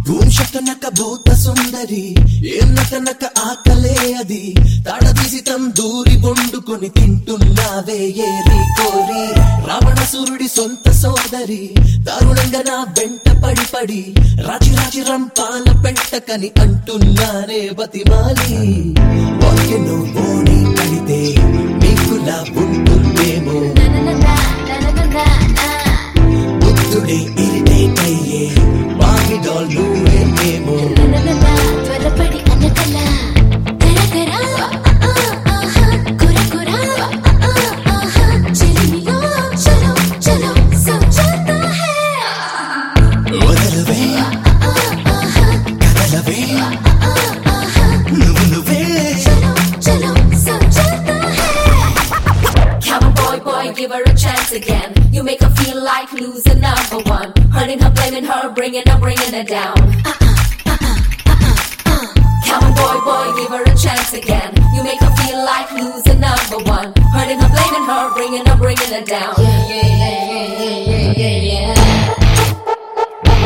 భూషకనక భూత సుందరి ఏనకనక ఆకలే అది తడదీసి తం దూరి వండుకొని తింటున్నావే ఏరి కోరి రావణసురుడి సొంత సోదరి దారుణంగా నా వెంట పడి పడి రాజి రాజి రంపాల పెంటకని అంటున్నానే బతిమాలి వాక్యను ఓని కడితే మీకులా ఉంటుందేమో బుద్ధుడే ఇరిటేట్ అయ్యే వాగిడాల్ నువ్వేమేమో త్వరపడి అనకలా కరకరా కురకురా చెలిమిలో చలో చలో सब चलता है వదలవే కదలవే నువ్వు నువ్వే चलो चलो सब चलता है Come on, boy, boy, give her a chance again. You make her feel like losing number one. Hurting her, blaming her, bringing her, bringing her down. Come on, boy, boy, give her a chance again. You make her feel like losing number one. Hurting her, blaming her, bringing her, bringing her down. Yeah, yeah, yeah, yeah, yeah, yeah, yeah.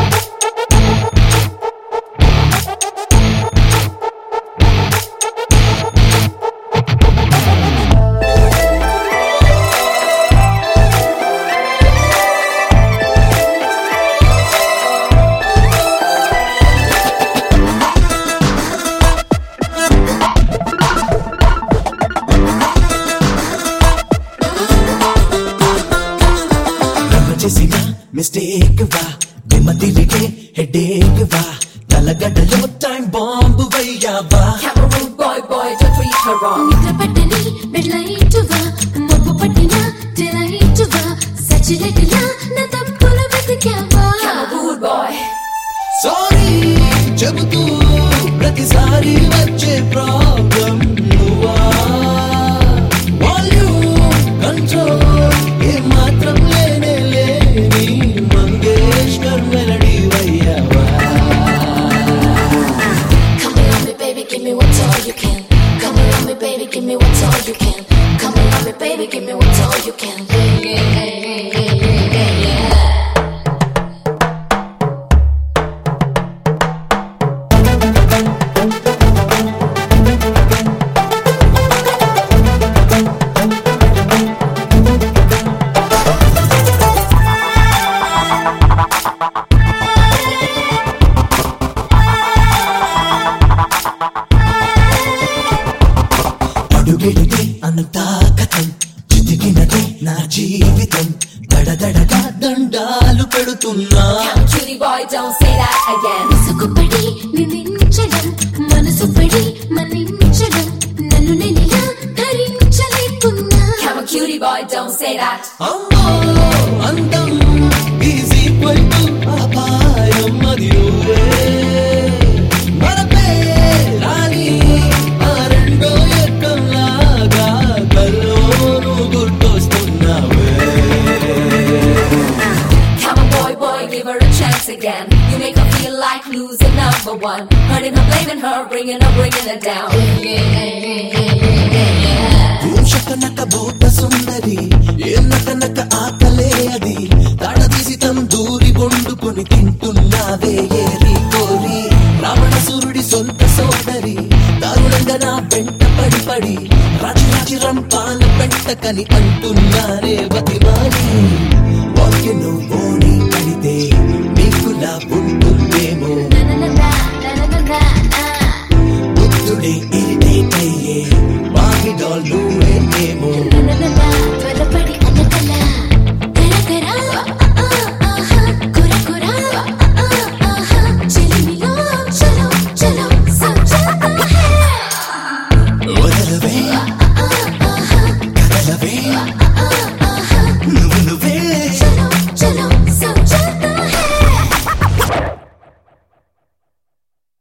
నన్ను చేసిన mistake వా దిమ్మ తిరిగే headache వా తలగడ్డలో time bomb వయ్యావా Come on, rude boy, boy, don't treat her wrong. నిద్ర పట్టని బెడ్లైటువా మబ్బు పట్టిన తెలైటువా సచిలటిలా నా తప్పులు వెతికావా Come on, rude boy. Sorry చెబుతూ ప్రతిసారి వచ్చే ప్రాబ్లం నువ్వా వాల్యూమ్ కంట్రోల్ ఏ మాత్రం లేనే లేని మంగేష్కర్ మెలడీ వయ్యావా Come on me baby give me what's all you can Come on me baby give me what's all you can Come on me baby give me what's all you can Yeah yeah yeah yeah yeah yeah yeah అడుగెడితే అంతా కథం చితికినదే నా జీవితం దడదడగా దండాలు పెడుతున్నా Come on, cutie boy, don't say that again. మనసుకుపడి నిందించడం మనసు పడి మన్నించడం నన్ను నేనిలా ధరించలేకున్నా Come on, cutie boy, don't say that. అమ్మో అందం ఈజ్ ఈక్వల్ టు అపాయం అది ఊరే మరపే రాని ఆ రెండో ఎక్కంలాగా కల్లోను గుర్తొస్తున్నావే Come on, boy, boy, give her a chance again. You make her feel like losing number one. Hurting her, blaming her, bringing her, bringing her down. Yeah, yeah, yeah, yeah, yeah, yeah, yeah. భూషకనక భూత సుందరి ఏనకనక ఆకలే అది తడదీసి తం దూరి వండుకొని తింటున్నావే ఏరి కోరి రావణసురుడి సొంత సోదరి దారుణంగా నా వెంట పడి పడి రాజి రాజి రంపాల పెంటకని అంటున్నారే బతిమాలి